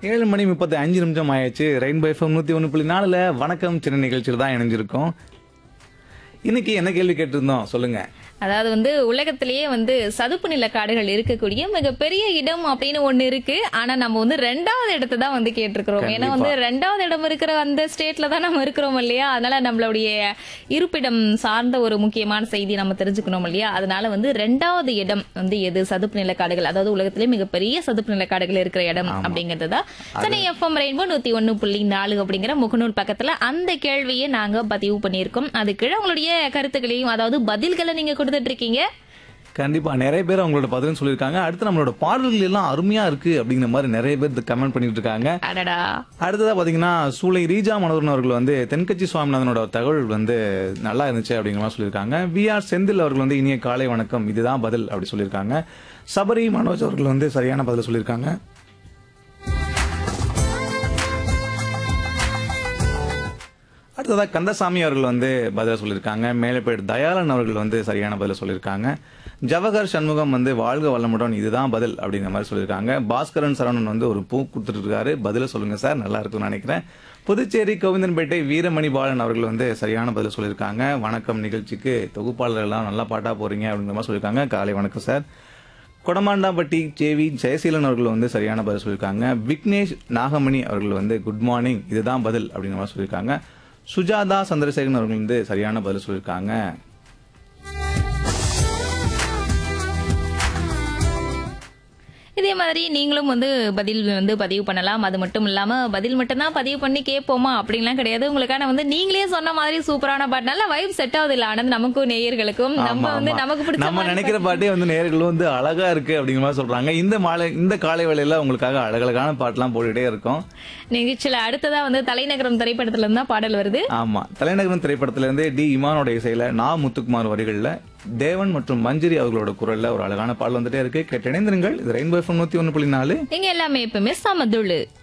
ஏழு மணி முப்பத்தி அஞ்சு நிமிஷம் ஆயாச்சு ரெயின்போ எஃப்எம் நூத்தி ஒன்று புள்ளி நாலுல வணக்கம் சின்ன நிகழ்ச்சியில் தான் இணைஞ்சிருக்கோம் இன்னைக்கு என்ன கேள்வி கேட்டிருந்தோம் சொல்லுங்க அதாவது வந்து உலகத்திலேயே வந்து சதுப்பு நில காடுகள் இருக்கக்கூடிய மிகப்பெரிய இடம் அப்படின்னு ஒண்ணு இருக்கு ஆனா நம்ம வந்து ரெண்டாவது இடத்தை தான் வந்து கேட்டிருக்கிறோம் ஏன்னா வந்து ரெண்டாவது இடம் இருக்கிற அந்த ஸ்டேட்ல தான் நம்ம இருக்கிறோம் இல்லையா அதனால நம்மளுடைய இருப்பிடம் சார்ந்த ஒரு முக்கியமான செய்தி நம்ம தெரிஞ்சுக்கணும் இல்லையா அதனால வந்து ரெண்டாவது இடம் வந்து எது சதுப்பு நில காடுகள் அதாவது உலகத்திலேயே மிகப்பெரிய சதுப்பு நில காடுகள் இருக்கிற இடம் அப்படிங்கிறது தான் சென்னை எஃப்எம் ரெயின்போ நூத்தி ஒன்னு புள்ளி நாலு அப்படிங்கிற முகநூல் பக்கத்துல அந்த கேள்வியை நாங்க பதிவு பண்ணியிருக்கோம் அது கீழே உங்களுடைய கருத்துக்களையும் அதாவது பதில்களை நீங்க கொடுத்துட்டு இருக்கீங்க கண்டிப்பா நிறைய பேர் அவங்களோட பதிலும் சொல்லியிருக்காங்க அடுத்து நம்மளோட பாடல்கள் எல்லாம் அருமையா இருக்கு அப்படிங்கிற மாதிரி நிறைய பேர் கமெண்ட் பண்ணிட்டு இருக்காங்க அடடா அடுத்ததா பாத்தீங்கன்னா சூளை ரீஜா மனோகரன் அவர்கள் வந்து தென்கட்சி சுவாமிநாதனோட தகவல் வந்து நல்லா இருந்துச்சு அப்படிங்கிற மாதிரி சொல்லியிருக்காங்க வி ஆர் செந்தில் அவர்கள் வந்து இனிய காலை வணக்கம் இதுதான் பதில் அப்படி சொல்லியிருக்காங்க சபரி மனோஜ் அவர்கள் வந்து சரியான பதில் சொல்லியிருக்காங்க அடுத்ததா கந்தசாமி அவர்கள் வந்து பதில சொல்லியிருக்காங்க மேலப்பேட் தயாளன் அவர்கள் வந்து சரியான பதில சொல்லியிருக்காங்க ஜவஹர் சண்முகம் வந்து வாழ்க வளமுடன் இதுதான் பதில் அப்படிங்கிற மாதிரி சொல்லியிருக்காங்க பாஸ்கரன் சரவணன் வந்து ஒரு பூ கொடுத்துட்டு இருக்காரு பதில சொல்லுங்க சார் நல்லா இருக்கும்னு நினைக்கிறேன் புதுச்சேரி கோவிந்தன்பேட்டை வீரமணி பாலன் அவர்கள் வந்து சரியான பதில் சொல்லியிருக்காங்க வணக்கம் நிகழ்ச்சிக்கு தொகுப்பாளர்கள் எல்லாம் நல்லா பாட்டா போறீங்க அப்படிங்கிற மாதிரி சொல்லியிருக்காங்க காலை வணக்கம் சார் கொடமாண்டாம்பட்டி சேவி ஜெயசீலன் அவர்கள் வந்து சரியான பதில் சொல்லியிருக்காங்க விக்னேஷ் நாகமணி அவர்கள் வந்து குட் மார்னிங் இதுதான் பதில் அப்படிங்கிற மாதிரி சொல்லியிருக்காங்க சுஜாதா சந்திரசேகரன் அவர்கள் வந்து சரியான பதில் சொல்லியிருக்காங்க இதே மாதிரி நீங்களும் வந்து பதில் வந்து பதிவு பண்ணலாம் அது மட்டும் இல்லாம பதில் மட்டும் தான் பதிவு பண்ணி கேட்போமா அப்படின்லாம் கிடையாது உங்களுக்கான வந்து நீங்களே சொன்ன மாதிரி சூப்பரான பாட்டு நல்ல வைப் செட் ஆகுது இல்ல ஆனந்த் நமக்கும் நேயர்களுக்கும் நம்ம ஆமா, வந்து ஆமா. நமக்கு பிடிச்ச நம்ம மாதிரி நினைக்கிற பாட்டே வந்து நேர்களும் வந்து அழகா இருக்கு அப்படிங்கிற மாதிரி சொல்றாங்க இந்த மாலை இந்த காலை வேளையில உங்களுக்காக அழகழகான பாட்டுலாம் போட்டுட்டே இருக்கோம் நிகழ்ச்சியில அடுத்ததா வந்து தலைநகரம் திரைப்படத்துல இருந்தா பாடல் வருது ஆமா தலைநகரம் திரைப்படத்துல இருந்து டி இமானோட இசையில நா முத்துக்குமார் வரிகள்ல தேவன் மற்றும் மஞ்சரி அவர்களோட குரல்ல ஒரு அழகான பாடல் வந்துட்டே இருக்கு கேட்டு இணைந்திருங்கள் இது ரெயின்போ எஃப்எம் நூத்தி ஒன்னு புள்ளி நாலு நீங்க எல்லாமே எப்பவுமே சமதுளு